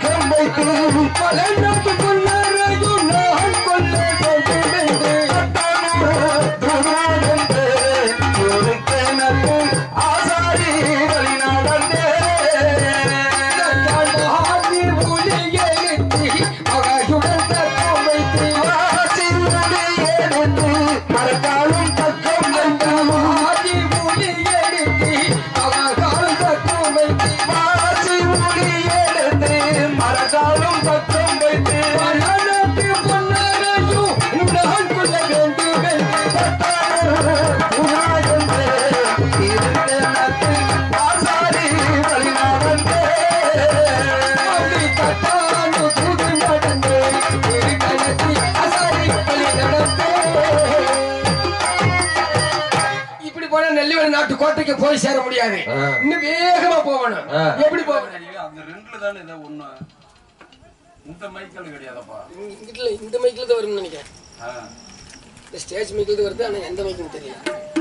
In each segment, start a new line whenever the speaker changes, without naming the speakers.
பக்கம் வைத்து பல நாட்டு பொன்னரையும் நான் கொள்ள வேண்டும் என்று துருவென்று ஒரு கிணத்து ஆசாரி வழி நடந்தே ஆதி ஒளியெழுத்தி மகாயுடன் தக்கம் வைத்து வாசி ஒளியெழுத்து மரக்காலும் தக்கம் வைத்து ஆதி ஒளியெழுத்தி மகாகாலும் தக்கம் வைத்து வாசி ஒளியெழுத்து மரக்காலும் தக்கம் வைத்து மரணத்து பொன்னரையும் நான் கொள்ள வேண்டும் என்று இப்படி போனா நெல்லிவன நாட்டு கோட்டைக்கு போய் சேர முடியாது
ஆ.
இன்னும் வேகமா போகணும்
ஆ.
எப்படி போகணும்
ஐயோ, அந்த ரெண்டுல தானே இதை ஒண்ணு இந்த மைக்கல் கிடையாதப்பா
இங்கிட்ட இந்த மைக்கில் தான் வரும்னு நினைக்கிறேன்
ஆ.
இந்த ஸ்டேஜ் மைக்கில் தான் வருது ஆனா எந்த மைக்கும் தெரியல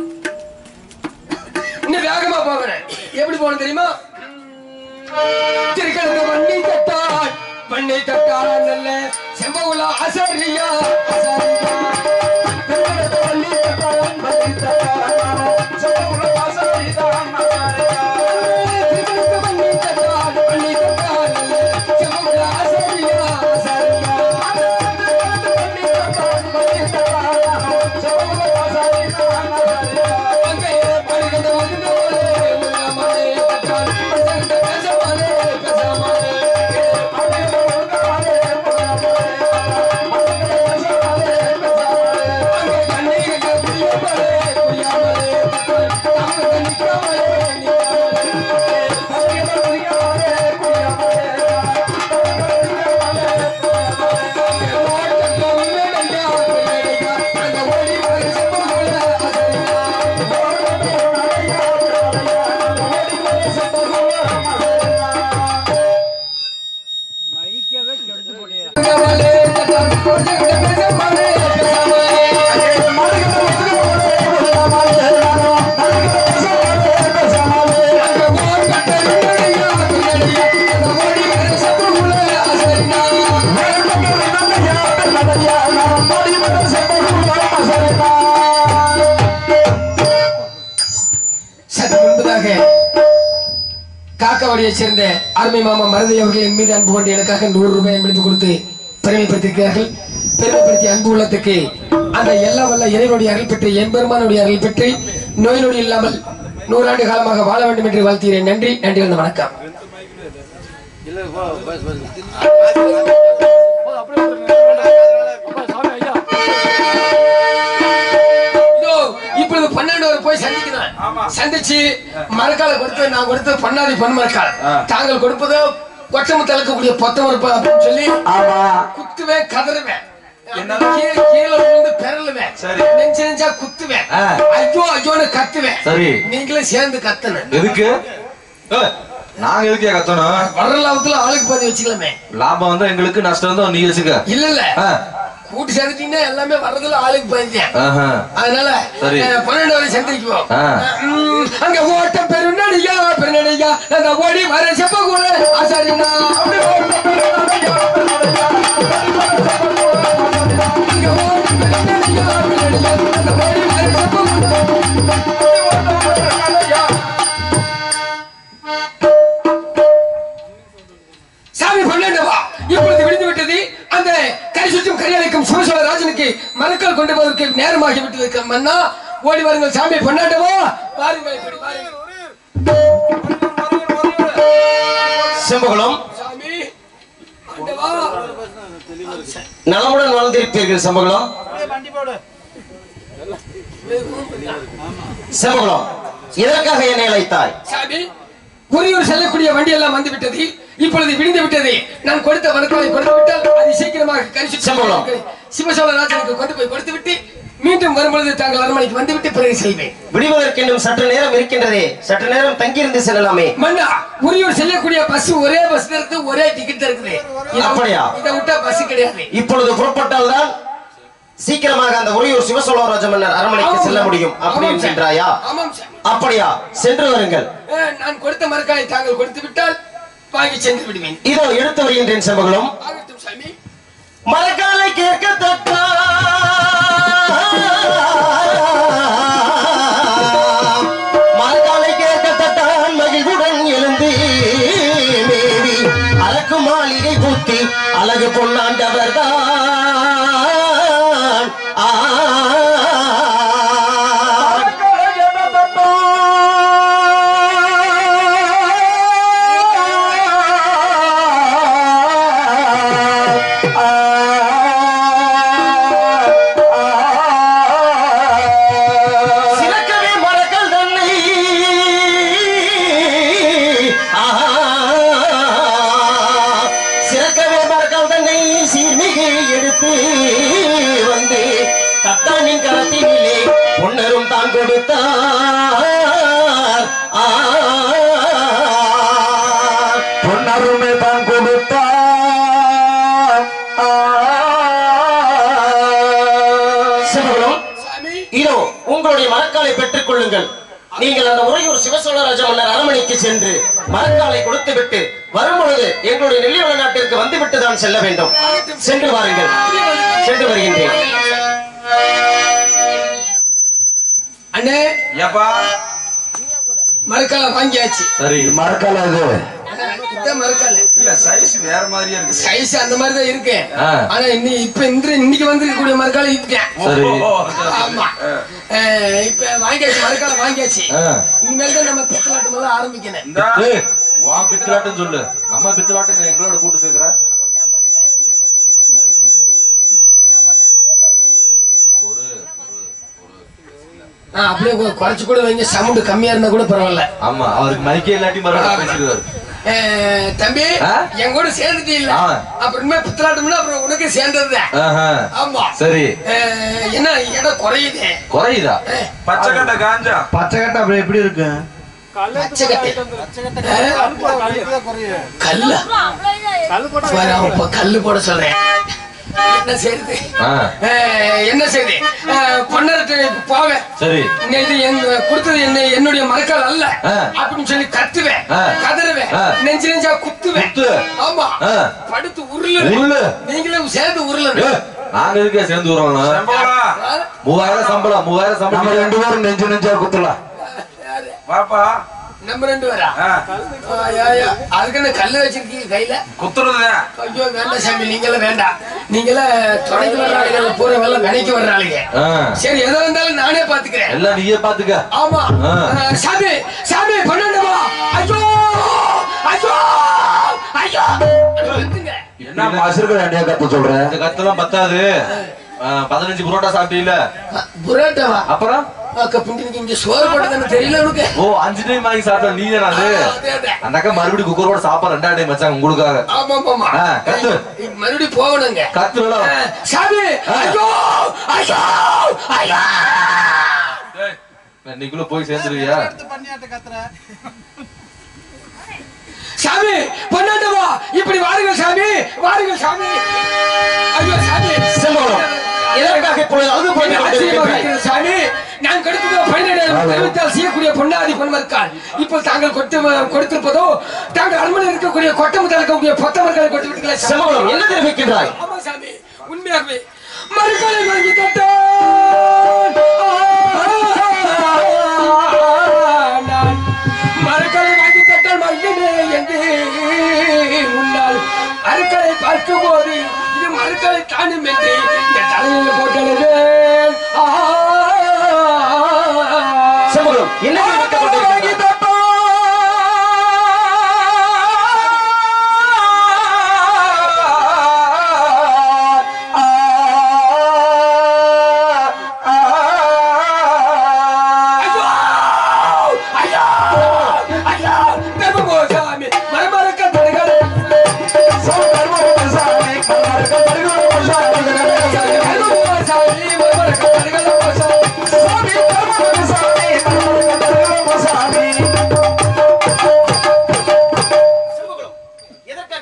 இன்னும் வேகமா போகணும் எப்படி போகணும் தெரியுமா திருக்கணத்தை வண்டி தட்டான் வண்டி தட்டான் நல்ல செம்பகுல அசரியா அசரியா திருக்கணத்தை வண்டி தட்டான் வண்டி தட்டான் செம்பகுல அசரிதான் அசரியா திருக்கணத்தை வண்டி தட்டான் வண்டி தட்டான் நல்ல செம்பகுல அசரியா அசரியா வண்டி தட்டான் வண்டி தட்டான் செம்பகுல அசரிதான் அசரியா அங்கே படுகிற வந்தோரே உள்ளமலே தட்டான் படுகிற பேசமாலே பேசமாலே படுகிற வந்தோரே உள்ளமலே அங்கே கண்ணீர் குய்யமலே குய்யமலே தட்டான் தாங்க நிக்காமலே நிக்காமலே படுகிற குய்யமலே குய்யமலே சற்று முன்பதாக காக்காவாடியைச் சேர்ந்த அருமை மாமா மருதை அவர்கள் என் மீது அன்பு கொண்டு எனக்காக நூறு ரூபாய் அன்பளிப்பு கொடுத்து பெருமைப்படுத்தியிருக்கிறார்கள் பெருமைப்படுத்திய அன்பு உள்ளத்துக்கு அந்த எல்லா வல்ல இறைவனுடைய அருள் பெற்று எம்பெருமானுடைய அருள் பெற்று நோய் நொடி இல்லாமல் நூறாண்டு காலமாக வாழ வேண்டும் என்று வாழ்த்துகிறேன் நன்றி நன்றி வந்த வணக்கம் இதோ இப்பொழுது பன்னெண்டு வரை போய் சந்திக்கணும் சந்திச்சு மரக்கால கொடுத்து நான் கொடுத்தது பண்ணாதி பொன் மரக்கால் தாங்கள் கொடுப்பதோ கொட்டமு தளக்கக்கூடிய பொத்தமரப்பு அப்படின்னு சொல்லி குத்துவேன் கதறுவேன் கீழே கீழே விழுந்து பெறலுவேன்
சரி.
நெஞ்சு நெஞ்சா குத்துவேன்
ஆ.
ஐயோ ஐயோன்னு கத்துவேன்
சரி.
நீங்களும் சேர்ந்து கத்தணும்
எதுக்கு ஏய், நாங்க எதுக்கே கத்தணும்
வர்ற லாபத்துல ஆளுக்கு பாதி வச்சுக்கலாமே
லாபம் வந்தா எங்களுக்கு நஷ்டம் வந்தா நீ வச்சுக்க
இல்ல இல்ல
ஆ.
கூட்டு சேர்த்துட்டீங்கன்னா எல்லாமே வர்றதுல ஆளுக்கு பாதி தான்
ஆஹா.
அதனால
சரி.
அஹ், பன்னெண்டு வரை சந்திக்குவோம்
ஆ.
உம், அங்க ஓட்ட பெருநடிகா பெருநடிகா அந்த ஓடி வர செப்ப கூட ஆசாரினா அங்க ஓட்ட பெருநடிகா, பெருநடிகா, அந்த ஓடி வர செப்ப கூட. சாமி பன்னெண்டுவா இப்பொழுது விழுந்து விட்டது அந்த கை சுற்றும் கரியாளிக்கும் சிவசோழ ராஜனுக்கு மரக்கல் கொண்டு போவதற்கு நேரமாகி விட்டது மன்னா ஓடி வாருங்கள் சாமி பன்னாட்டவா வாருங்கள் இப்படி வாருங்கள்
செம்பகுளம்
சாமி ஆண்டவா
நலமுடன் வாழ்ந்திருப்பீர்கள் செம்பகுளம் செம்பகுளம் இதற்காக என்னை அழைத்தாய்
சாமி உரியூர் செல்லக்கூடிய வண்டி எல்லாம் வந்து விட்டது இப்பொழுது விழுந்து விட்டது நான் கொடுத்த மரக்காலை கொடுத்து விட்டால் அது சீக்கிரமாக கரிசி
செம்பகுளம்.
சிவசோழ ராஜனுக்கு கொண்டு போய் கொடுத்து விட்டு மீண்டும் வரும்பொழுது தாங்கள் அரண்மனைக்கு வந்து விட்டு பிறகு செய்வேன்
விடுவதற்கு இன்னும் சற்று நேரம் இருக்கின்றதே சற்று நேரம் தங்கியிருந்து செல்லலாமே
மன்னா உரியூர் செல்லக்கூடிய பஸ் ஒரே பஸ் இருக்கு ஒரே டிக்கெட் இருக்குது இதை-
அப்படியா?
இதை விட்டா பஸ் கிடையாது
இப்பொழுது புறப்பட்டால்தான் சீக்கிரமாக அந்த உறையூர் சிவசோழராஜ மன்னர் அரண்மனைக்கு செல்ல முடியும் அப்படி
ஆமாம் சார்.
என்கின்றாயா
ஆமாம் சார்
அப்படியா சென்று வருங்கள்
அஹ், நான் கொடுத்த மரக்காயை தாங்கள் கொடுத்து விட்டால் வாங்கி சென்று விடுவேன்
இதோ எடுத்து வருகின்றேன் செம்பகுளம்
ஆகட்டும் சாமி
மரக்காலை கேட்கத்தக்க மரக்காலை கேட்கத்தான் மகிழ்வுடன் எழுந்து மேவி அழகு மாளிகை பூத்தி அழகு பொன்னாண்டவர் தான் சிறக்கவே மரங்கள் தன்னை ஆஹா. சிறக்கவே மரங்கள் தன்னை சீர்மிகு எடுத்து வந்து தத்தானின் கரத்தினிலே பொன்னரும் தான் கொடுத்தார் ஆ. பொன்னருமே தான் கொடுத்தார் ஆ. சிவகுலம்
சாமி
இதோ உங்களுடைய மரக்காலை பெற்றுக் கொள்ளுங்கள் நீங்கள் அந்த உறையூர் சிவசோழராஜ மன்னர் அரண்மனைக்கு சென்று மரக்காலை கொடுத்து விட்டு வரும்பொழுது எங்களுடைய நெல்லிவள நாட்டிற்கு வந்துவிட்டு தான் செல்ல வேண்டும் சென்று வாருங்கள் சென்று வருகின்றேன்
அண்ணே
ஏப்பா
மறுக்கால வாங்கியாச்சு
சரி
மறக்கால இது
இதான் மறுக்கால
இல்ல சைஸ் வேற மாதிரியா இருக்கு
சைஸ் அந்த மாதிரி தான் இருக்கு
ஆ.
ஆனா இன்னி இப்ப இந்த இன்னைக்கு வந்திருக்கக்கூடிய மறுக்கால இருக்கேன்
சரி
ஆமா அஹ் இப்ப வாங்கியாச்சு மறுக்கால வாங்கியாச்சு
ஆ.
இனிமேல் தான் நம்ம பித்தலாட்டம் எல்லாம் ஆரம்பிக்கணும்
இந்த
ஏய், உன் பித்தலாட்டம் சொல்லு நம்ம பித்தலாட்டம் எங்களோட கூட்டு சேர்க்கிற ஒரு
ஆ, அப்படியே கொ- குறைச்சு கூட வைங்க சவுண்ட் கம்மியா இருந்தா கூட பரவாயில்ல
ஆமா அவருக்கு மைக்கே இல்லாட்டி மறுபடியும் பேசிடுவாரு
அஹ் தம்பி
ஆ?
என் கூட சேர்ந்துட்டு இல்ல
ஆ.
அப்புறமே பித்தலாட்டம்னா அப்புறம் உனக்கு சேர்ந்ததுதான்
ஆஹா.
ஆமா
சரி
அஹ் என்ன இடம் குறையுது
குறையுதா
பச்சை கட்ட காஞ்சா
பச்சை கட்டை அப்படி எப்படி இருக்கு
பச்சை கட்டு. கல்லா பாரு, அவன் இப்ப கல்லு போட சொல்றேன் என்ன செய்யுது
ஆ.
என்ன செய்யுது பொண்ணு போவேன்
சரி
இங்க இது எங்க கொடுத்தது என்ன என்னுடைய மரக்கால் அல்ல
ஆ.
அப்படின்னு சொல்லி கத்துவேன்
ஆ.
கதறுவேன்
ஆ.
நெஞ்சு நெஞ்சா குத்துவேன்
குத்து.
ஆமா
ஆ.
படுத்து உருளு
உருளு.
நீங்களும் சேர்ந்து
ஏய்,
உருளு
நாங்க இருக்கே சேர்ந்து வருவோம்
செம்பவளா
மூவாயிரம் சம்பளம் மூவாயிரம்
நம்ம
சம்பளம்
ரெண்டு பேரும் நெஞ்சு நெஞ்சா குத்தலாம்
வாப்பா
நம்ம ரெண்டு பேரா
ஆ,
ஐயா, ஐயா. அதுக்கு என்ன கல்லு வச்சிருக்கீங்க கையில
குத்துறதுதான்
ஐயோ வேண்டாம் சாமி நீங்களும் வேண்டாம் நீங்களும் துணைக்கு வர்ற ஆளுங்க போறவெல்லாம் வினைக்கு வர்ற ஆளுங்க
ஆ.
சரி எதோ இருந்தாலும் நானே பாத்துக்கிறேன்
எல்லாம் நீயே பாத்துக்க
ஆமா
ஆ.
அஹ், சாமி சாமி பன்னெண்டுமா ஐயோ ஐயோ ஐயோ நிறுத்துங்க.
என்ன மசுருக்கு என்னைய கத்த சொல்ற
இந்த கத்தெல்லாம் பத்தாது ஆ, பதினஞ்சு புரோட்டா சாப்பிட்டீல
அஹ், புரோட்டாவா
அப்புறம்
அக்கா பிண்டிக்கு இங்க சோறு போட்டதுன்னு தெரியல உனக்கு
ஓ அஞ்சு டைம் வாங்கி சாப்பிட்ட நீ தானே அது
ஆ, அதே, அதே.
அந்த அக்கா மறுபடியும் குக்கரோட சாப்பாடு ரெண்டாவது டைம் வச்சாங்க உங்களுக்காக
ஆமா ஆமா
ஆ, கத்து.
இப்ப மறுபடியும் போகணுங்க
கத்துறா
அஹ், சாமி ஐயோ ஐயோ ஐயோ
இன்னைக்குள்ள போய் சேர்ந்துருவியா
சாமி பன்னெண்டுவா இப்படி வாருங்கள் சாமி வாருங்கள் சாமி ஐயோ சாமி
செம்பகுளம் எதற்காக இப்பொழுது அழுது போய்
ஆச்சரியமாக
கொண்டிருக்கின்றாய்?
இருக்கிறது சாமி நான் கொடுத்ததோ பதினேழு தெரிவித்தால் செய்யக்கூடிய பொன்னாதி பொன்மர்க்கால் இப்போ தாங்கள் கொட்டு கொடுத்திருப்பதோ தாங்கள் அரண்மனை இருக்கக்கூடிய கொட்டமுதல் இருக்கக்கூடிய பொத்தமர்களை கொட்டு விட்டீங்களா சாமி?
செம்பகுளம் என்ன தெரிவிக்கின்றாய்
ஆமா சாமி உண்மையாகவே மறுக்காலை வாங்கி தட்டான் நான் மறுக்காலை வாங்கி தட்டால் மகிமே என்று உன்னால் அறுக்கலை பார்க்கும் போது இது மறுக்கலை தானும் என்று இந்த தலையில் போட்டழுவேன்
செம்பகுளம் என்ன தெரிவித்துக் கொண்டிருக்கின்றாய்?
மரமரக்க தடுகளை
சாமி, கர்ம சாமி, கர்ம சாமி, கர்ம சாமி,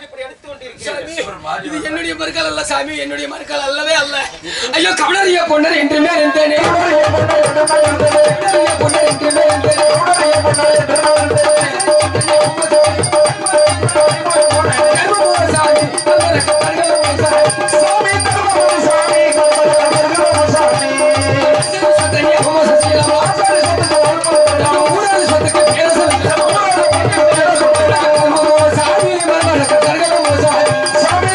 எதற்காக இப்படி எடுத்து கொண்டிருக்கிறீர்கள்
சாமி, இது என்னுடைய மறுக்கால் அல்ல சாமி என்னுடைய மறுக்கால் அல்லவே அல்ல ஐயோ கவலறிய பொன்னர் என்றுமே இருந்தேனே கவலறிய பொன்னர் என்றுமே இருந்தேனே சாமி, கவலறிய பொன்னர் சாமி. சொத்தை அகமோசம் செய்யலாமா? நம்ம ஊரார் சொத்துக்கு பேர சொல்லலாமா? சாமி, மரண கர்கமோ சாமி.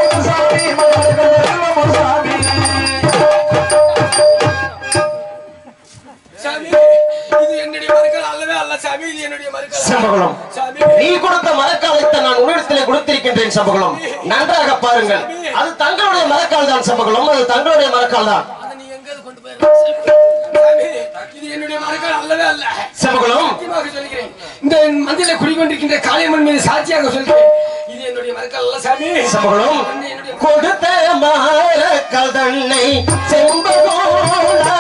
சாமி இது என்னுடைய மறுக்கால் அல்லவே அல்ல சாமி இது என்னுடைய மறுக்கால்
சம்பகுலம்
சாமி
நீ கொடுத்த மரக்காலத்தை நான் உன்னிடத்திலே கொடுத்திருக்கின்றேன் சம்பகுலம் நன்றாக பாருங்கள் அது தங்களுடைய மரக்கால் தான் சம்பகுலம் அது தங்களுடைய மரக்கால் தான்
அதை நீ எங்க கொண்டு போயிரு சாமி இது என்னுடைய மறுக்கால் அல்லவே அல்ல
சம்பகுலம்
சத்தியமாக சொல்கிறேன் இந்த மந்தில குடிக்கொண்டிருக்கின்ற காளியம்மன் மீது சாட்சியாக சொல்கிறேன் இது என்னுடைய மறுக்கால் அல்ல சாமி
சம்பகுலம்
என்னுடைய
கொடுத்த மரக்கால் தன்னை செம்பகோலா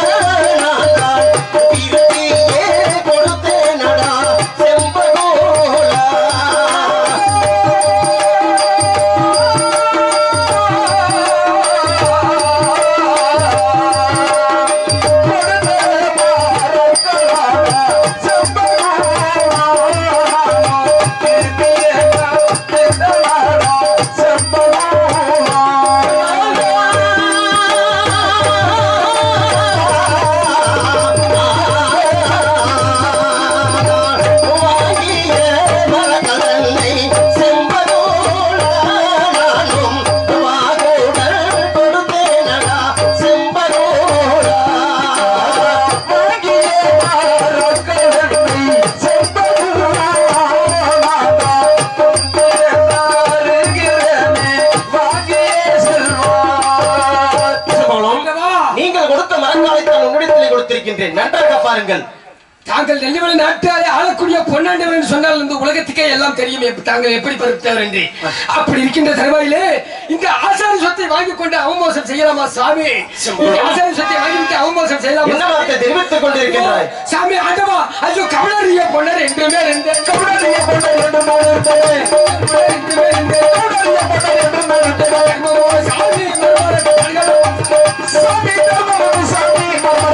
திருப்பியே கொடுத்தேனடா செம்பகோலா வாங்கிய மரக்கடலை செம்பகோலானும் வாகோடல் கொடுத்தேனடா செம்பகோலா வாங்கிய மரக்கடலை செம்பகோலம் நீங்கள் கொடுத்த மரங்காலை நான் உன்னிடத்திலே கொடுத்திருக்கின்றேன் நன்றாக பாருங்கள்
தாங்கள் நெல்லிமலை நாட்டாலே ஆளக்கூடிய பொன்னாண்டவர் என்று சொன்னால் இந்த உலகத்துக்கே எல்லாம் தெரியும் எப்ப- தாங்கள் எப்படி பருத்தவர் என்று அப்படி இருக்கின்ற தருவாயிலே இந்த ஆசாரி சொத்தை வாங்கி கொண்டு அவமோசம் செய்யலாமா சாமி இந்த ஆசாரி சொத்தை வாங்கிவிட்டு அவமோசம் செய்யலாமா
என்ன வார்த்தை தெரிவித்துக் கொண்டிருக்கின்றாய்
சாமி ஆண்டவா ஐயோ கவலறிய பொன்னர் என்றுமே இருந்தேன் கவலறிய பொன்னர் என்றுமே இருந்தேன் என்றுமே இருந்தேன் கவலறிய பொன்னர் என்றுமே இருந்தேன் சாமி சாமி சாமி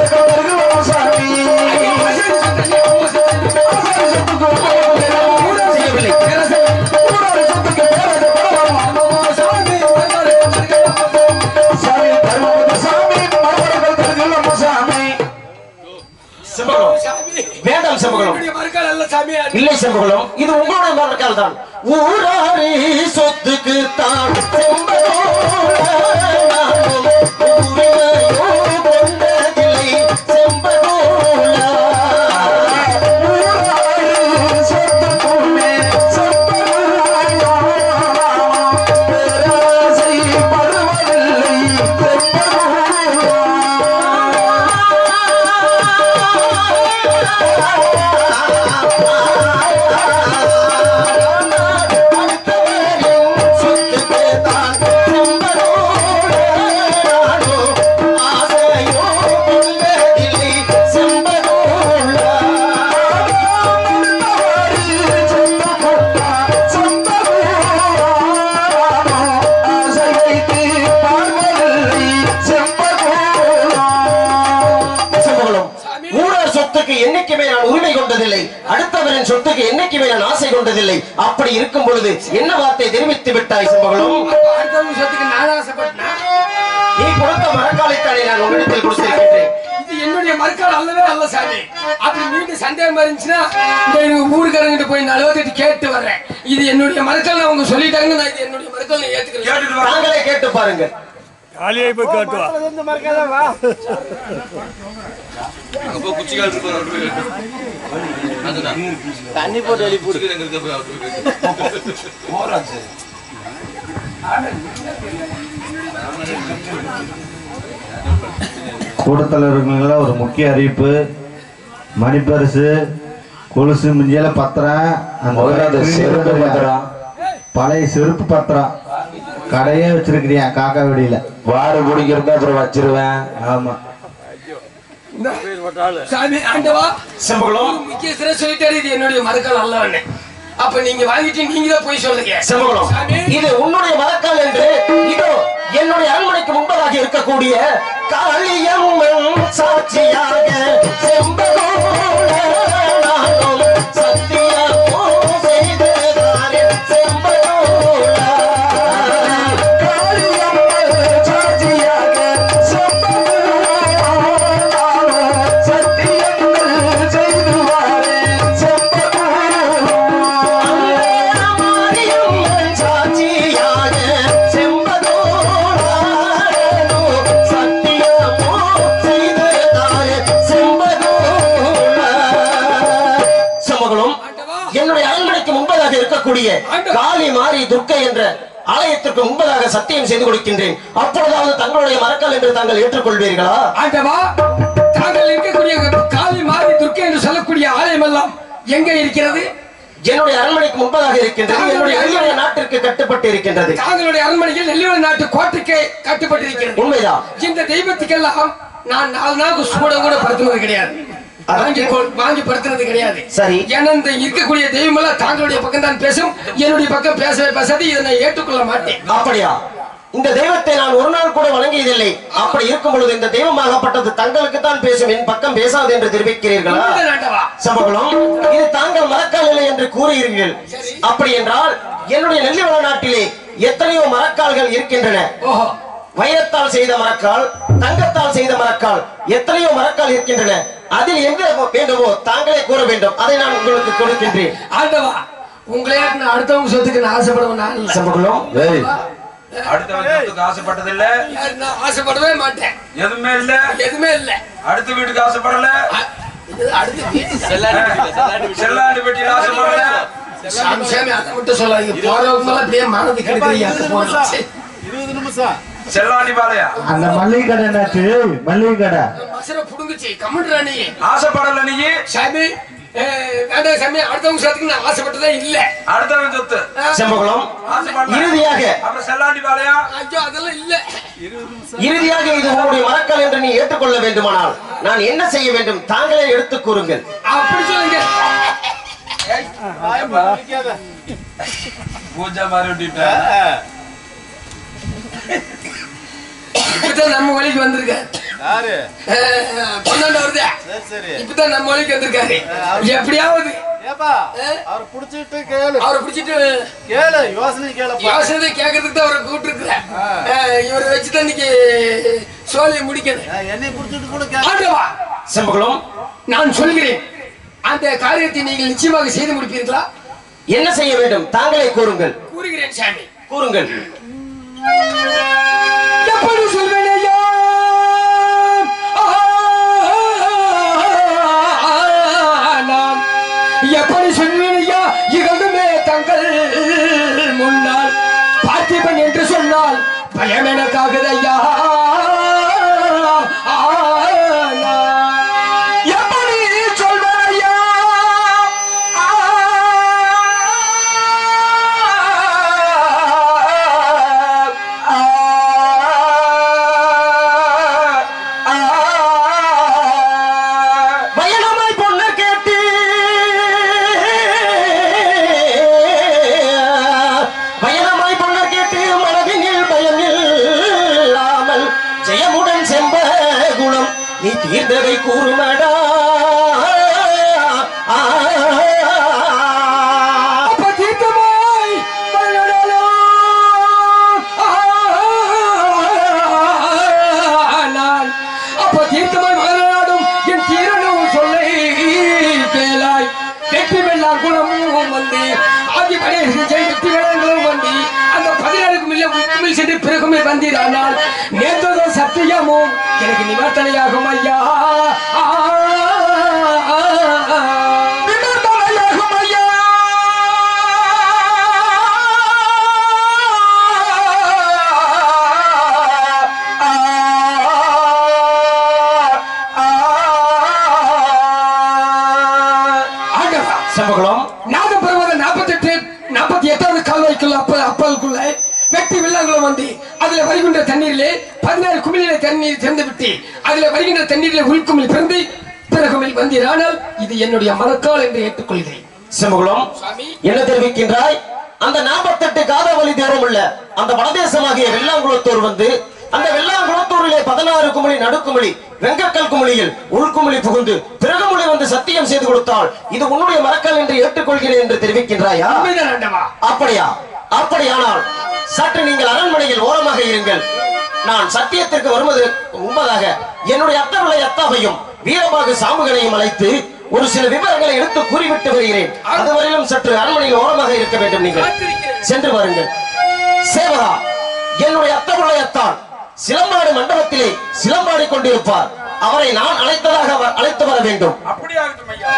ஐயோ, ஆசாரி சொத்தை அவமோசம்
செய்யவில்லை செம்பகுலம் வேண்டாம் செம்பகுலம் இல்லை செம்பகுலம் இது உங்களுடைய மரக்கால் தான் ஊராரி சொத்துக்கு தான் செம்பகோலானும் உரிமையோ கொண்டதில்லை செம்பகோலா சொத்துக்கு தான் செம்பகோலானும் ஆசையோ கொண்டதில்லை செம்பகோலா செம்பகுலம் ஊழல் சொத்துக்கு என்னைக்குமே நான் உரிமை கொண்டதில்லை அடுத்தவரின் சொத்துக்கு என்னைக்குமே நான் ஆசை கொண்டதில்லை அப்படி இருக்கும் பொழுது என்ன வார்த்தை தெரிவித்து விட்டாய் செம்பகுலம் நீ கொடுத்த மரக்காலைத்தானே நான் உன்னிடத்தில் கொடுத்திருக்கின்றேன்
இது என்னுடைய மறுக்கால் அல்லவே அல்ல சாமி அப்படி மீண்டும் சந்தேகமா இருந்துச்சுன்னா இந்த எங்க ஊருக்காரங்கிட்ட போய் நலவத்திட்டு கேட்டு வர்றேன் இது என்னுடைய மறுக்கால் அவங்க சொல்லிட்டாங்கன்னு நான் இது என்னுடைய மறுக்கால் நான் ஏத்துக்கிறேன்
கேட்டுட்டு வா
நாங்களே கேட்டு பாருங்க
காலியை போய் காட்டுவா
அங்க போய் குச்சிக்கால் இருக்கு பாரு, அவரு போய் அதுதான்.
தண்ணி போட்டு எழுப்பி
குச்சிக்கால் எங்க இருக்கு போய் அவரு போய் கேட்டு.
போறாச்சு
கூட்டத்தில் இருக்கிறவங்கள ஒரு முக்கிய அறிவிப்பு மணிப்பரிசு கொலுசு மிஞ்சியில பத்திரம் அந்த செருப்பு பத்திரம் பழைய செருப்பு பத்திரம் கடையே வச்சிருக்கிறியா காக்கா வெடியில வாடு பிடிக்கிறதா அப்புறம் வச்சிருவேன் ஆமா
சாமி ஆண்டவா
செம்பகுளம்
முக்கிய சிறை சொல்லிட்டாரு இது என்னுடைய மறுக்கால் அல்லவன்னு அப்ப நீங்க வாங்கிட்டு நீங்க தான் போய் சொல்லுங்க
செம்பகுளம்
சாமி.
இது உன்னுடைய மரக்கால் என்று இதோ என்னுடைய அரண்மனைக்கு முன்பதாக இருக்கக்கூடிய காளியம் சாட்சியாக செம்பகோல நானும் சத்தியமும் செய்ததாலே செம்பகோல. காளியம் சாட்சியாக மாரியம்மன் சாட்சியாக செம்பகோலானோ சத்தியமோ செய்ததாலே செம்பகோல. செம்பகுளம் என்னுடைய அரண்மனைக்கு முன்பதாக இருக்கக்கூடிய காளி மாரி துர்க்கை என்ற ஆலயத்திற்கு முன்பதாக சத்தியம் செய்து கொடுக்கின்றேன் அப்பொழுதாவது தங்களுடைய மரக்கல் என்று தாங்கள் ஏற்றுக்கொள்வீர்களா
ஆண்டவா தாங்கள் இருக்கக்கூடிய காளி மாறி துர்க்கை என்று சொல்லக்கூடிய ஆலயம் எல்லாம் எங்க இருக்கிறது
என்னுடைய அரண்மனைக்கு முன்பதாக இருக்கின்றது என்னுடைய அரியணை நாட்டிற்கு கட்டுப்பட்டு இருக்கின்றது
தாங்களுடைய அரண்மனையில் நெல்லிவன் நாட்டு கோட்டைக்கு கட்டுப்பட்டிருக்கிறது
உண்மைதான்
இந்த தெய்வத்துக்கெல்லாம் நான் நாலு நாளுக்கு சூட கூட படுத்துனது கிடையாது வாங்கி கொ- வாங்கி படுத்துனது கிடையாது
சரி.
ஏன்னா இந்த இருக்கக்கூடிய தெய்வம் எல்லாம் தாங்களுடைய பக்கம் தான் பேசும் என்னுடைய பக்கம் பேசவே பேசாது இதை நான் ஏற்றுக்கொள்ள மாட்டேன்
அப்படியா இந்த தெய்வத்தை நான் ஒரு நாள் கூட வணங்கியதில்லை அப்படி இருக்கும் பொழுது இந்த தெய்வமாகப்பட்டது தங்களுக்கு தான் பேசும் என் பக்கம் பேசாது என்று தெரிவிக்கிறீர்களா
உண்மைதான் ஆண்டவா
சமகுலம் இது தாங்கள் மரக்கால் இல்லை என்று கூறுகிறீர்கள் அப்படி என்றால் என்னுடைய நெல்லிவள நாட்டிலே எத்தனையோ மரக்கால்கள் இருக்கின்றன
ஓஹோ
வைரத்தால் செய்த மரக்கால் தங்கத்தால் செய்த மரக்கால் எத்தனையோ மரக்கால் இருக்கின்றன அதில் எங்க வேண்டுமோ தாங்களே கூற வேண்டும் அதை நான் உங்களுக்கு கொடுக்கின்றேன்
ஆண்டவா உங்களே நான் அடுத்தவங்க சொத்துக்கு நான் ஆசைப்படுவேன் நான் இல்ல.
சமகுலம்
ஏய்
அடுத்தவன் சொத்துக்கு ஆசைப்பட்டதில்ல
நான் ஆசைப்படவே மாட்டேன்
எதுவுமே இல்ல
எதுவுமே இல்ல
அடுத்த வீட்டுக்கு ஆசைப்படல
அ- இது அடுத்து வீட்டு
செல்லாண்டு பெட்டியில் ஆசைப்படல
சாமி சாமி அதை மட்டும் சொல்லாதீங்க போறவங்க எல்லாம் அப்படியே மானது கெடுக்கிறீங்க போனோம்
செல்லாண்டி பாளையா
அந்த மல்லிகை கடை என்னாச்சு மல்லிகை கடை
மசர புடுங்குச்சு கமெண்ட்ரா நீ
ஆசைப்படல நீ
சாமி அஹ், வேண்டாம் சாமி அடுத்தவங்க சொத்துக்கு நான் ஆசைப்பட்டதே இல்ல
அடுத்தவன் சொத்து
செம்பகுலம்
ஆசைப்படல
இறுதியாக
அப்புறம் செல்லாண்டி பாளையா
ஐயோ அதெல்லாம் இல்ல
இறுதியாக இது உங்களுடைய மரக்கால் என்று நீ ஏற்றுக்கொள்ள வேண்டுமானால் நான் என்ன செய்ய வேண்டும் தாங்களே எடுத்துக் கூறுங்கள்
அப்படி சொல்லுங்க
பூஜா மாதிரி விட்டுட்ட
இப்பதான் நம்ம வழிக்கு வந்திருக்க
யாரு
பன்னெண்டு வருது
சரி சரி
இப்பதான் நம்ம வழிக்கு வந்திருக்காரு எப்படியாவது
ஏப்பா அவர் புடிச்சிட்டு கேளு
அவரை பிடிச்சிட்டு
கேளு யோசனை கேளப்பா
யோசனை கேட்கறதுக்கு தான் அவரை கூப்பிட்டு இவரை வச்சுதான் இன்னைக்கு சோழியை முடிக்கணும்
என்னை புடிச்சிட்டு கூட கேளு
ஆண்டவா
செம்பகுலம்
நான் சொல்கிறேன் அந்த காரியத்தை நீங்கள் நிச்சயமாக செய்து முடிப்பீர்களா
என்ன செய்ய வேண்டும் தாங்களே கூறுங்கள்
கூறுகிறேன் சாமி
கூறுங்கள்
எப்படி சொல்வேன் ஐயா நான் எப்படி சொல்வேன் ஐயா இகழுமே தங்கள் முன்னால் பார்த்திபன் என்று சொன்னால் பயம் எனக்காகுது ஐயா எப்படி சொல்வேன் ஐயா
பயணமாய் பொண்ணு கேட்டு பயணமாய் பொண்ணு கேட்டு மனதினில் பயம் இல்லாமல் ஜெயமுடன் செம்ப குணம் நீ தீர்ந்ததை கூறுமடா
அப்ப தீர்த்தமாய் மலரலாம். அப்ப தீர்த்தமாய் மலராடும் என் தீரனும் சொல்லை கேளாய் வெற்றி வெள்ளா குணமும் வந்து ஆதி படையை வெற்றி வேளங்களும் வந்து அந்த பதினாறுக்கும் இல்லை உக்குமில் சென்று பிறகுமே வந்தீரானால் நேற்றதோ சத்தியமும் எனக்கு நிவர்த்தனையாகும் ஐயா நிவர்த்தனையாகும் ஐயா ஆண்டவா
செம்பகுளம்
நாகப்பருவத நாற்பத்தெட்டு நாற்பத்தி எட்டாவது கால்வாய்க்குள்ள அப்ப அப்பலுக்குள்ள வெட்டி வெள்ளங்களும் வந்து அதுல வருகின்ற தண்ணீரிலே பதினாறு குமிழிலே தண்ணீர் திறந்து விட்டு அதுல வருகின்ற தண்ணீரிலே உள்குமிழ் பிறந்து பிறகுமில் வந்தீர் ஆனால் இது என்னுடைய மரக்கால் என்று ஏற்றுக்கொள்கிறேன்
செம்பகுளம்
சுவாமி.
என்ன தெரிவிக்கின்றாய் அந்த நாற்பத்தெட்டு காதாவளி தேரம் உள்ள அந்த வடதேசமாகிய வெள்ளாங்குளத்தூர் வந்து அந்த வெள்ளாங்குளத்தூரிலே பதினாறு குமிழி நடுக்குமிழி வெங்கக்கல் குமிழியில் உள்குமிழி புகுந்து பிறகுமொழி வந்து சத்தியம் செய்து கொடுத்தால் இது உன்னுடைய மரக்கல் என்று ஏற்றுக்கொள்கிறேன் என்று தெரிவிக்கின்றாயா
உண்மைதான் ஆண்டவா
அப்படியா அப்படியானால் சற்று நீங்கள் அரண்மனையில் ஓரமாக இருங்கள் நான் சத்தியத்திற்கு வருவது முன்பதாக என்னுடைய அத்தவளை அத்தாவையும் வீரபாகு சாமுகனையும் அழைத்து ஒரு சில விவரங்களை எடுத்து கூறிவிட்டு வருகிறேன் அதுவரையிலும் சற்று அரண்மனையில் ஓரமாக இருக்க வேண்டும் நீங்கள்
காத்திருக்கிறேன்.
சென்று வாருங்கள் சேவகா என்னுடைய அத்தவளை அத்தான் சிலம்பாடு மண்டபத்திலே சிலம்பாடி கொண்டிருப்பார் அவரை நான் அழைத்ததாக அவர் அழைத்து வர வேண்டும்
அப்படியாகட்டும் ஐயா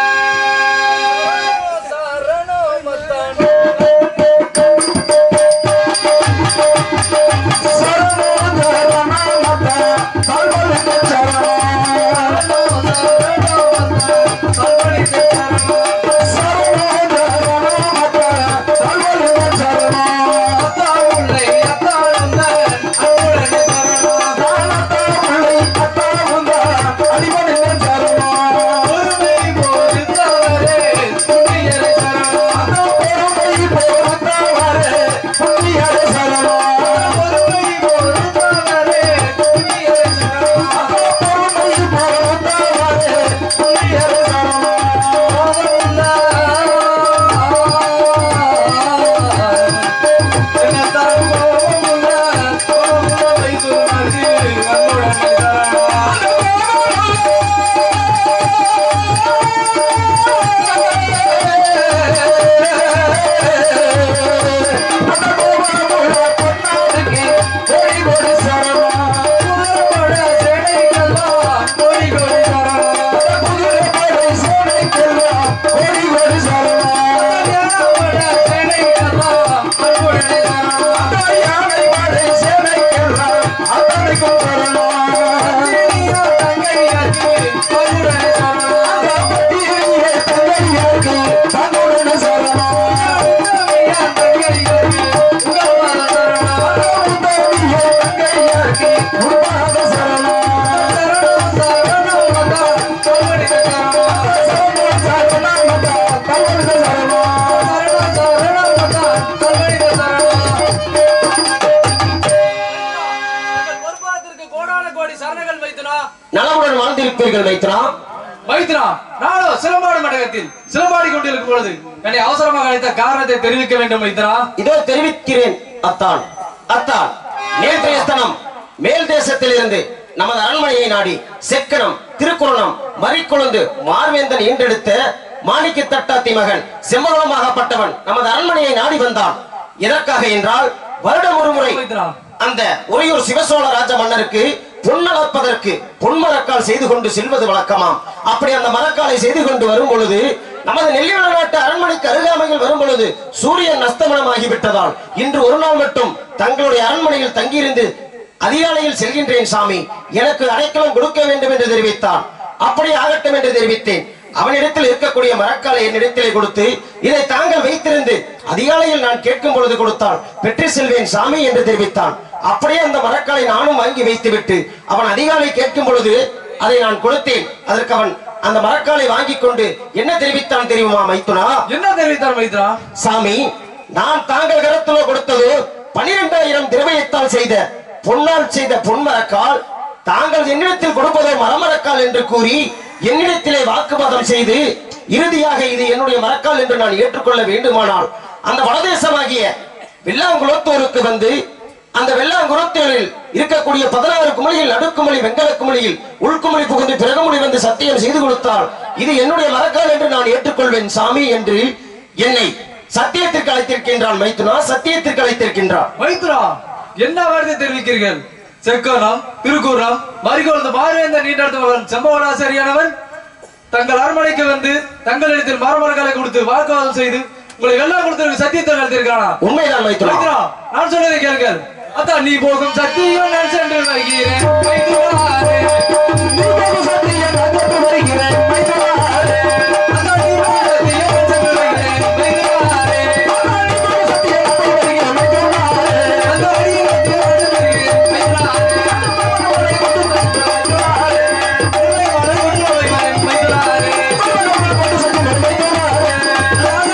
பொறுப்பாத்திற்கு கோடான கோடி சரணங்கள் வைத்தனா
நலமுடன் வாழ்ந்திருப்பீர்கள் மைத்ரா
வைத்தனா நானும் சிலம்பாடு மண்டபத்தில் சிலம்பாடி கொண்டிருக்கும் பொழுது என்னை அவசரமாக அழைத்த காரணத்தை தெரிவிக்க வேண்டும் வைத்தனா
இதோ தெரிவிக்கிறேன் அத்தான் அத்தான் மேல் தேசனம் மேல் தேசத்தில் இருந்து நமது அரண்மனையை நாடி செக்கனம் திருக்குறணம் மறிக்குழுந்து மார்வேந்தன் ஈண்டெடுத்த மாணிக்க தட்டாத்தி மகன் செம்மகுளமாகப்பட்டவன் நமது அரண்மனையை நாடி வந்தான் எதற்காக என்றால் வருடம் ஒரு முறை
வைத்தனா
அந்த உறையூர் சிவசோழ ராஜ மன்னருக்கு பொன்னளப்பதற்கு பொன்மரக்கால் செய்து கொண்டு செல்வது வழக்கமாம் அப்படி அந்த மரக்காலை செய்து கொண்டு வரும் பொழுது நமது நெல்லிவள நாட்டு அரண்மனைக்கு அருகாமையில் வரும் பொழுது சூரியன் அஸ்தமனமாகிவிட்டதால் இன்று ஒரு நாள் மட்டும் தங்களுடைய அரண்மனையில் தங்கியிருந்து அதிகாலையில் செல்கின்றேன் சாமி எனக்கு அடைக்கலம் கொடுக்க வேண்டும் என்று தெரிவித்தான் அப்படி ஆகட்டும் என்று தெரிவித்தேன் அவனிடத்தில் இருக்கக்கூடிய மரக்காலை என்னிடத்திலே கொடுத்து இதை தாங்கள் வைத்திருந்து அதிகாலையில் நான் கேட்கும் பொழுது கொடுத்தால் பெற்று செல்வேன் சாமி என்று தெரிவித்தான் அப்படியே அந்த மரக்காலை நானும் வாங்கி வைத்துவிட்டு அவன் அதிகாலை கேட்கும் பொழுது அதை நான் கொடுத்தேன் அதற்கு அவன் அந்த மரக்காலை வாங்கி கொண்டு என்ன தெரிவித்தான் தெரியுமா மைத்துனா
என்ன தெரிவித்தார் வைத்தனா
சாமி நான் தாங்கள் கரத்துல கொடுத்தது பனிரெண்டாயிரம் திரவியத்தால் செய்த பொன்னால் செய்த பொன்மரக்கால் தாங்கள் என்னிடத்தில் கொடுப்பதோ மரமரக்கால் என்று கூறி என்னிடத்திலே வாக்குவாதம் செய்து இறுதியாக இது என்னுடைய மரக்கால் என்று நான் ஏற்றுக்கொள்ள வேண்டுமானால் அந்த வடதேசமாகிய வெள்ளாங்குளத்தூருக்கு வந்து அந்த வெள்ளாங்குளத்தூரில் இருக்கக்கூடிய பதினாறு குமளியில் நடுக்குமளி வெங்கல குமளியில் உள்குமளி புகுந்து பிறகுமொழி வந்து சத்தியம் செய்து கொடுத்தால் இது என்னுடைய மரக்கால் என்று நான் ஏற்றுக்கொள்வேன் சாமி என்று என்னை சத்தியத்திற்கு அழைத்திருக்கின்றான் மைத்துனா சத்தியத்திற்கு அழைத்திருக்கின்றான்
வைத்தனா என்ன வார்த்தை தெரிவிக்கிறீர்கள் செக்கோணம் திருக்கூறம் மறிகொழுந்து மாறுவேந்த நீண்டடுத்தவன் செம்பவனாசரியானவன் தங்கள் அரண்மனைக்கு வந்து தங்களிடத்தில் மரமரங்களை கொடுத்து வாக்குவாதம் செய்து உங்களை வெள்ளம் கொடுத்து சத்தியத்தை நடத்திருக்கானா
உண்மைதான் மைத்துனா
வைத்திரா, நான் சொல்வதை கேளுங்கள் அதான் நீ போகும் சத்தியம் நான் சென்று வருகிறேன் வைத்திராரே. நீ போகும் சத்தியம் நான் சென்று வருகிறேன் வைத்திராரே. அதான் நீ போகும் சத்தியம் நான் சென்று வருகிறேன் வைத்திராரே. அதான் நீ போகும் சத்தியம் நான் சென்று வருகிறேன் வைத்திராரே. அந்த அடியை வைத்து நான் சென்று வருகிறேன் வைத்திராரே. அந்த மலை கொண்டு சென்று வைத்திராரே. உன்னை மலை கொண்டு வருகிறேன் வைத்திராரே. உன்னை கொண்டு சென்று வைத்திராரே.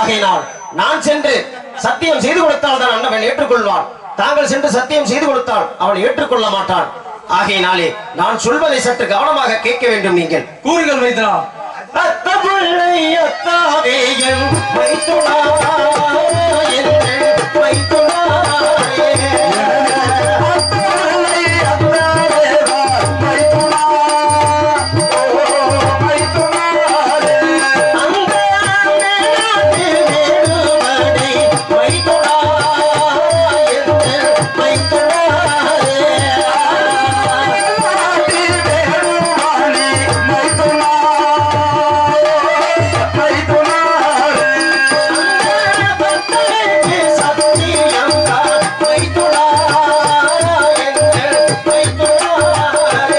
ஆகையினால் நான் சென்று சத்தியம் செய்து கொடுத்தால் தான் அண்ணவன் ஏற்றுக்கொள்வான் தாங்கள் சென்று சத்தியம் செய்து கொடுத்தால் அவன் ஏற்றுக்கொள்ள மாட்டான் ஆகையினாலே நான் சொல்வதை சற்று கவனமாக கேட்க வேண்டும் நீங்கள்
கூறுகள் மைத்ரா
அத்த பிள்ளை அத்தாவே என் மைத்துனா என் மைத்துனாரே. அந்த மேலாட்டு வேடுவனை மைத்துனா என் மைத்துனாரே. பக்தனுக்கு சத்தியம் தான் மைத்துனா என் மைத்துனாரே.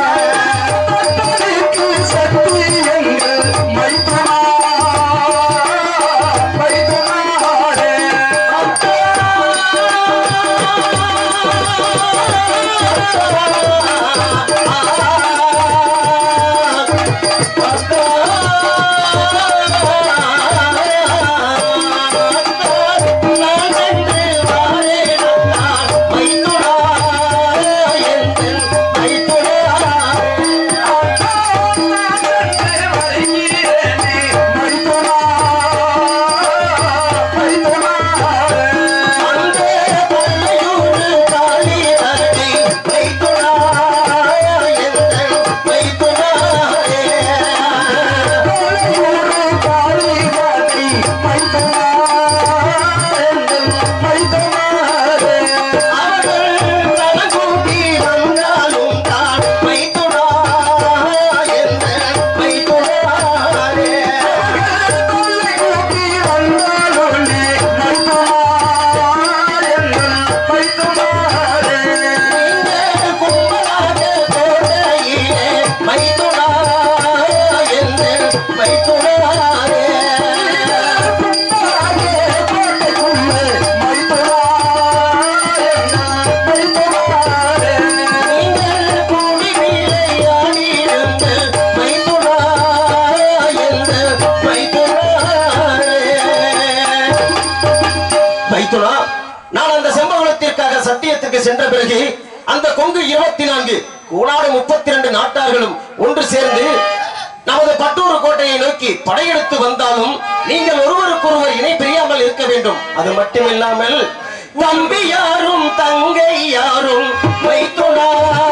மைத்துனா நான் அந்த செம்பகுலத்திற்காக சத்தியத்துக்கு சென்ற பிறகு அந்த கொங்கு இருபத்தி நான்கு கூடாடு முப்பத்தி ரெண்டு நாட்டார்களும் ஒன்று சேர்ந்து நமது பட்டூர் கோட்டையை நோக்கி படையெடுத்து வந்தாலும் நீங்கள் ஒருவருக்கொருவர் இணை பிரியாமல் இருக்க வேண்டும் அது மட்டுமில்லாமல் தம்பி யாரும் தங்கை யாரும் மைத்துனா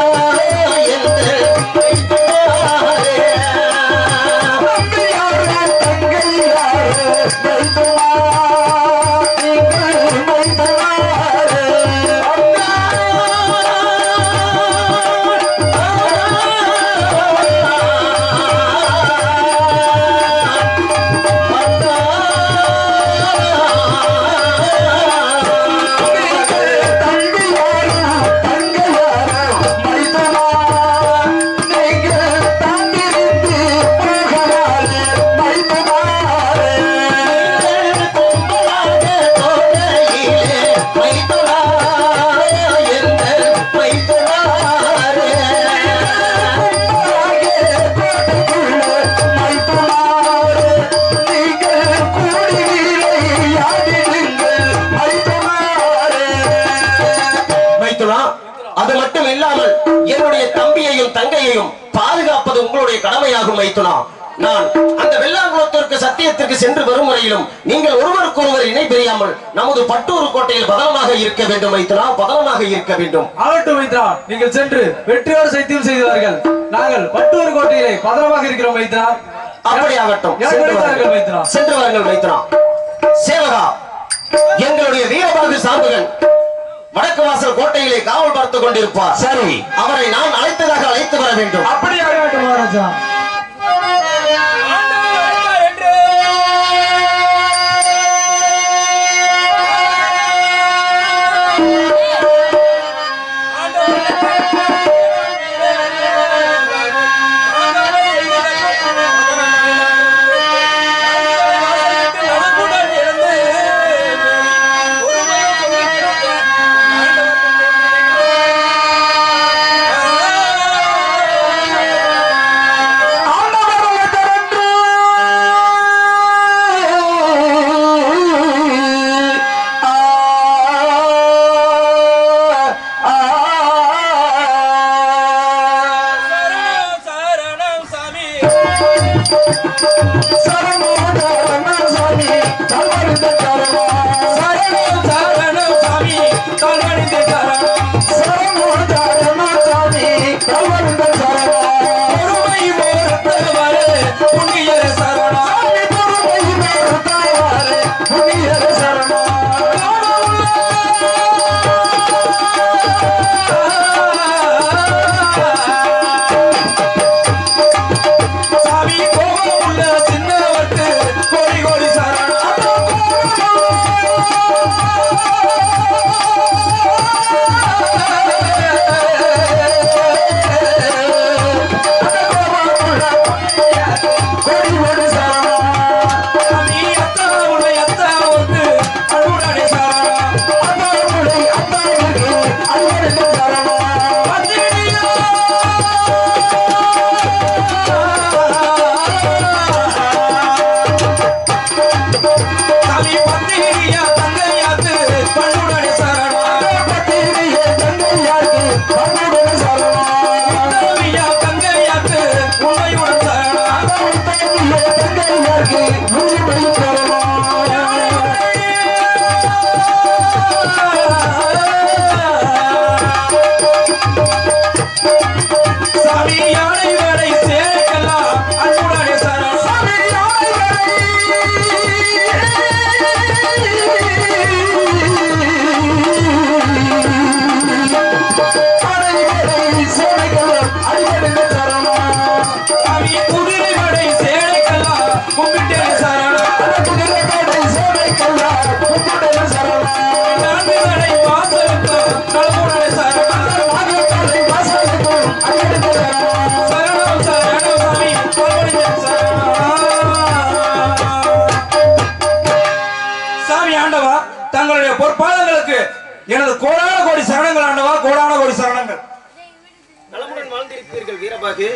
என்று மைத்துனாரே. மைத்துனா அது மட்டும் இல்லாமல் என்னுடைய தம்பியையும் தங்கையையும் பாதுகாப்பது உங்களுடைய கடமையாகும் மைத்துனா நான் அந்த வெள்ளாங்குளத்திற்கு சத்தியத்திற்கு சென்று வரும் வரையிலும் நீங்கள் ஒருவருக்கொருவர் இணை பிரியாமல் நமது பட்டூர் கோட்டையில் பதனமாக இருக்க வேண்டும் மைத்துனா பதனமாக இருக்க வேண்டும்
ஆகட்டும் மைத்ரா நீங்கள் சென்று வெற்றியோடு சைத்தியம் செய்தார்கள் நாங்கள் பட்டூர் கோட்டையிலே பதனமாக இருக்கிறோம் மைத்ரா
அப்படி ஆகட்டும்
எனக்கு
சென்று
அழைத்தார்கள் மைத்ரா
வாருங்கள். சென்று வாருங்கள் மைத்ரா சேவகா எங்களுடைய வீரபாகு சாம்புகள் வடக்கு வாசல் கோட்டையிலே காவல் பார்த்துக் கொண்டிருப்பார் சரி அவரை நான் அழைத்ததாக அழைத்து வர வேண்டும்
அப்படி ஆகட்டும் மகாராஜா
ஆ
ஆண்டவா தங்களுடைய பொற்பாதங்களுக்கு எனது கோடான கோடி சரணங்கள் ஆண்டவா கோடான கோடி சரணங்கள்
நலமுடன் வாழ்ந்திருப்பீர்கள் வீரபாகு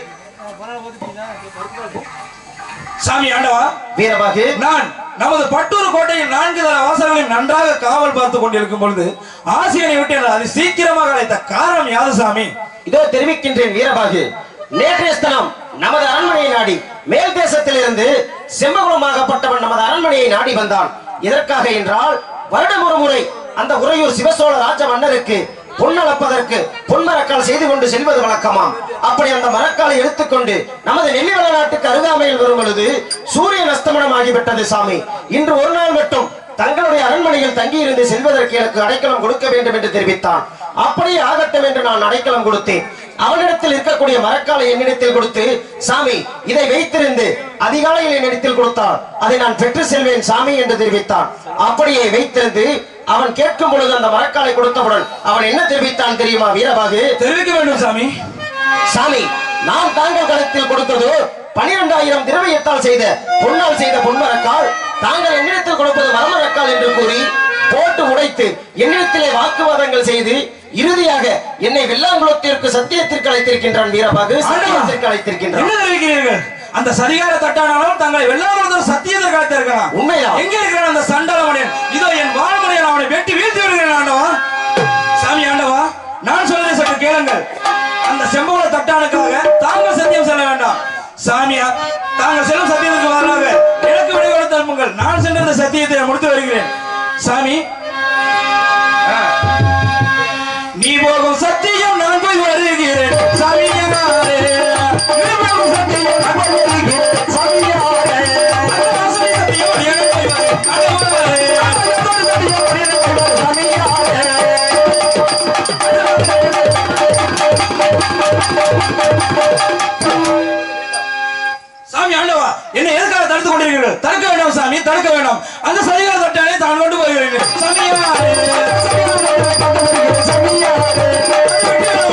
சாமி ஆண்டவா
வீரபாகு
நான் நமது பட்டூர் கோட்டையில் நான்கு தர வாசல்களையும் நன்றாக காவல் பார்த்து கொண்டிருக்கும் பொழுது ஆசிரியனை விட்டு என்னை அது சீக்கிரமாக அழைத்த காரணம் யாது சாமி
இதோ தெரிவிக்கின்றேன் வீரபாகு நேற்றைய ஸ்தலம் நமது அரண்மனையை நாடி மேல் தேசத்திலிருந்து செம்பகுளமாகப்பட்டவன் நமது அரண்மனையை நாடி வந்தான் எதற்காக என்றால் வருடம் ஒரு முறை அந்த உறையூர் சிவசோழ ராஜ மன்னருக்கு பொன்னளப்பதற்கு பொன்மரக்கால் செய்து கொண்டு செல்வது வழக்கமாம் அப்படி அந்த மரக்காலை எடுத்துக்கொண்டு நமது நெல்லிவள நாட்டுக்கு அருகாமையில் வரும் பொழுது சூரியன் அஸ்தமனம் ஆகிவிட்டது சாமி இன்று ஒரு நாள் மட்டும் தங்களுடைய அரண்மனையில் தங்கியிருந்து செல்வதற்கு எனக்கு அடைக்கலம் கொடுக்க வேண்டும் என்று தெரிவித்தான் அப்படியே ஆகட்டும் என்று நான் அடைக்கலம் கொடுத்தேன் அவனிடத்தில் இருக்கக்கூடிய மரக்காலை என்னிடத்தில் கொடுத்து சாமி இதை வைத்திருந்து அதிகாலையில் என்னிடத்தில் கொடுத்தால் அதை நான் பெற்று செல்வேன் சாமி என்று தெரிவித்தான் அப்படியே வைத்திருந்து அவன் கேட்கும் பொழுது அந்த மரக்காலை கொடுத்தவுடன் அவன் என்ன தெரிவித்தான் தெரியுமா வீரபாகு
தெரிவிக்க வேண்டும் சாமி
சாமி நான் தாங்கள் கணத்தில் கொடுத்தது பனிரெண்டாயிரம் திரவியத்தால் செய்த பொன்னால் செய்த பொன்மரக்கால் தாங்கள் என்னிடத்தில் கொடுப்பது மரமரக்கால் என்று கூறி போட்டு உடைத்து என்னிடத்திலே வாக்குவாதங்கள் செய்து இறுதியாக என்னை வெள்ளாங்குளத்திற்கு சத்தியத்திற்கு அழைத்திருக்கின்றான் வீரபாகு சத்தியத்திற்கு அழைத்திருக்கின்றான்
என்ன தெரிவிக்கிறீர்கள் அந்த சரிகார தட்டானாலும் தங்களை வெள்ளாமல் சத்தியத்தை காத்திருக்கலாம்
உண்மைதான்.
எங்க இருக்கிறான் அந்த சண்டலமணியன் இதோ என் வாழ்முறையில் அவனை வெட்டி வீழ்த்தி விடுகிறேன் ஆண்டவா சாமி ஆண்டவா நான் சொல்வதை சற்று கேளுங்கள் அந்த செம்பவள தட்டானுக்காக தாங்கள் சத்தியம் செல்ல வேண்டாம் சாமியா தாங்கள் செல்லும் சத்தியத்துக்கு மாறாக எனக்கு விடை கொடுத்து அனுப்புங்கள் நான் சென்ற இந்த சத்தியத்தை முடித்து வருகிறேன் சாமி ஆ. நீ போகும் சத்தியம் நான் போய் வருகிறேன் சாமியாரே நீ போகும் சத்தியம் நான் போய் வருகிறேன் சாமியாரே அந்த வாசனை சத்தியம் எனக்கு போய் வரு. அடவாரே. அந்த வாசனை சத்தியம் எனக்கு போய் வரு. சாமியாரே. சாமி ஆண்டவா என்னை எதுக்காக தடுத்து கொண்டிருக்கிறீர்கள் தடுக்க வேண்டாம் சாமி தடுக்க வேண்டாம் அந்த சரிகார தட்டானை தான் கொண்டு போகிறேன் சாமியாரே சாமியாரே சாமியாரே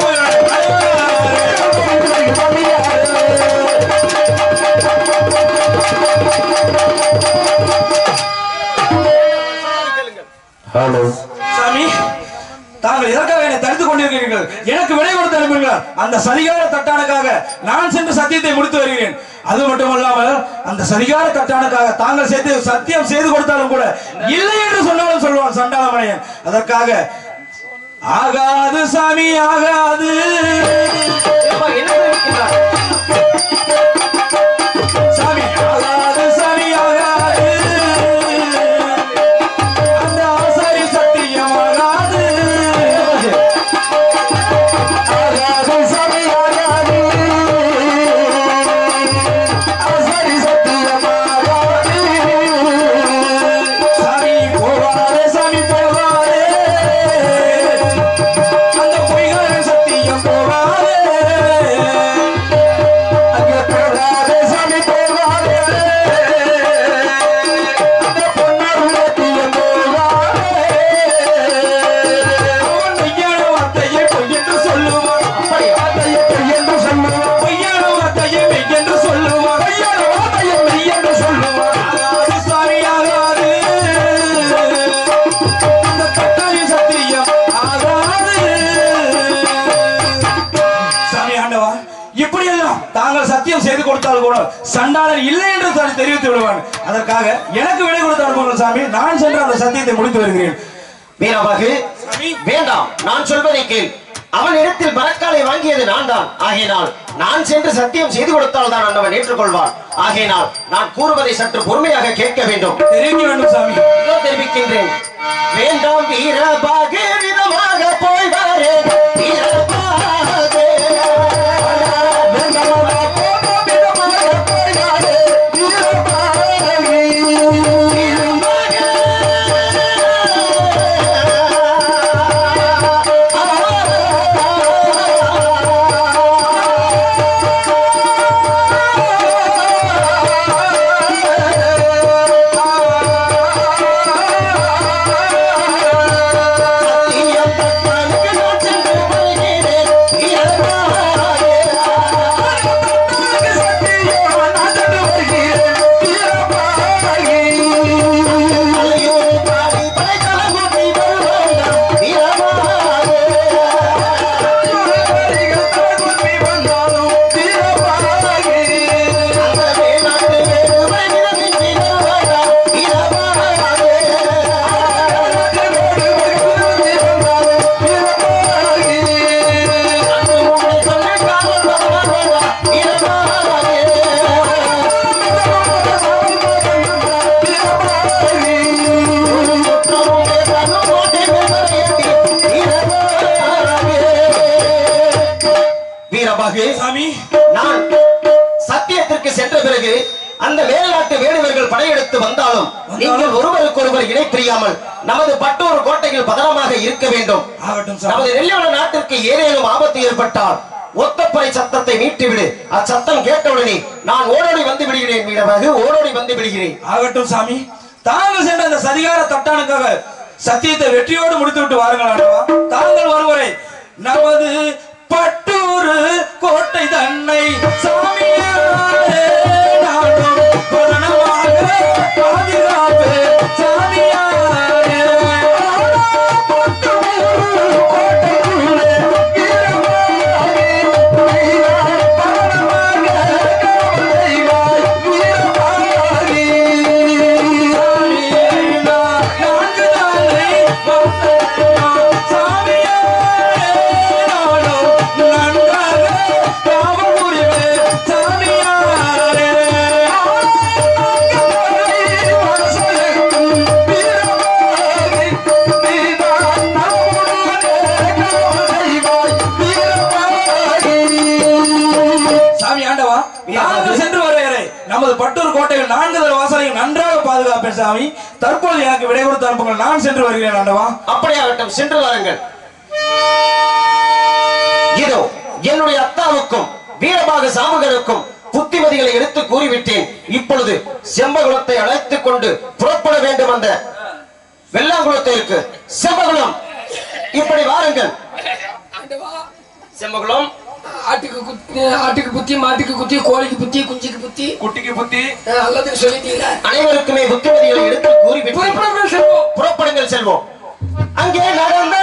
ஹலோ
சாமி தாங்கள் எதற்காக என்னை தடுத்துக் கொண்டிருக்கிறீர்கள் எனக்கு விடை கொடுத்து அனுப்புங்கள் அந்த சரிகார தட்டானுக்காக நான் சென்று சத்தியத்தை முடித்து வருகிறேன் அது மட்டுமல்லாமல் அந்த சரிகார தட்டானுக்காக தாங்கள் சேர்த்து சத்தியம் செய்து கொடுத்தாலும் கூட இல்லை என்று சொன்னாலும் சொல்லுவான் சண்டாளமணியன் அதற்காக ஆகாது சாமி ஆகாது
வீரபாகு என்ன தெரிவிக்கின்றான்
சாமி ஆகாது சாமி ஆகாது அந்த ஆசாரி சத்தியம் ஆகாது ஆகாது சாமி ஆகாது ஆசாரி சத்தியம் ஆகாது சாமி போகாதே சாமி போகாதே அந்த பொய்காரன் சத்தியம் போகாதே அங்கே போகாதே சாமி போகாதே அந்த பொன்னார் சத்தியம் போகாதே அவன் மெய்யான வார்த்தையை பொய் என்று சொல்லுவான் வார்த்தையை பொய் என்று சொல்லுவான் பொய்யான வார்த்தையை மெய் என்று சொல்லுவான் பொய்யான வார்த்தையை மெய் என்று சொல்லுவான் ஆகாது சாமி ஆகாது அந்த கட்டாய சத்தியம் ஆகாது சாமி ஆண்டவா இப்படியெல்லாம் தாங்கள் சத்தியம் செய்து கொடுத்தால் கூட சண்டாளன் இல்லை என்று தான் தெரிவித்து விடுவான் அதற்காக எனக்கு விடை கொடுத்து அனுப்புங்கள் சாமி நான் சென்று அந்த சத்தியத்தை முடித்து வருகிறேன்
வீரபாகு
சாமி
வேண்டாம் நான் சொல்வதை கேள் அவன் இடத்தில் மரக்காலை வாங்கியது நான் தான் ஆகையினால் நான் சென்று சத்தியம் செய்து கொடுத்தால் தான் அவன் ஏற்றுக்கொள்வான் ஆகையினால் நான் கூறுவதை சற்று பொறுமையாக கேட்க வேண்டும்
தெரிவிக்க வேண்டும் சாமி
இதோ தெரிவிக்கின்றேன் வேண்டாம் வீரபாகு விதமாக போய் வாரே வீரபாகு
சாமி
பிறகு
சாமி
நான் சத்தியத்திற்கு சென்ற பிறகு அந்த மேல்நாட்டு வேடுவர்கள் படையெடுத்து வந்தாலும் நீங்கள் ஒருவருக்கு ஒருவர் இணை பிரியாமல் நமது பட்டூர் கோட்டையில் பதனமாக இருக்க வேண்டும்
ஆகட்டும் சாமி
நமது நெல்லிவள நாட்டிற்கு ஏதேனும் ஆபத்து ஏற்பட்டால் ஒத்தப்பறை சத்தத்தை மீட்டுவிடு அச்சத்தம் கேட்டவுடனே நான் ஓடோடி வந்து விடுகிறேன் வீரமாக ஓடோடி வந்து விடுகிறேன்
ஆகட்டும் சாமி தாங்கள் சென்ற அந்த சதிகார தட்டானுக்காக சத்தியத்தை வெற்றியோடு முடித்து விட்டு வாருங்கள் ஆண்டவா தாங்கள் வருவரை நமது பட்டூர் கோட்டை தன்னை சாமியாரே நாடும் பதனமாக பாதுகாப்பு சாமியாரே பட்டூர் கோட்டைக்குள்ளே வீரமாகி பதனமாக கவலைவாய் வீரமாகி சாமி ஆண்டவா நாங்கள் சென்று வருகிறே நமது பட்டூர் கோட்டையில் நான்கு தர வாசலையும் நன்றாக பாதுகாப்பேன் சாமி தற்போது எனக்கு விடை கொடுத்து அனுப்புங்கள் நான் சென்று வருகிறேன் ஆண்டவா
அப்படியாகட்டும் சென்று வாருங்கள் இதோ என்னுடைய அத்தாவுக்கும் வீரபாக சாமுகனுக்கும் புத்திமதிகளை எடுத்து கூறிவிட்டேன் இப்பொழுது செம்பகுளத்தை அழைத்துக் கொண்டு புறப்பட வேண்டும் அந்த வெள்ளாங்குளத்திற்கு செம்பகுளம் இப்படி வாருங்கள் செம்பகுளம்
ஆட்டுக்கு குத்தி ஆட்டுக்கு புத்தி மாட்டுக்கு குத்தி கோழிக்கு புத்தி குஞ்சுக்கு புத்தி
குட்டிக்கு புத்தி
அஹ், எல்லாத்துக்கும் சொல்லிட்டீங்களா
அனைவருக்குமே புத்திமதிகளை எடுத்து கூறிவிட்டேன்
புறப்படுங்கள் செல்வோம்
புறப்படுங்கள் செல்வோம் அங்கே நடந்த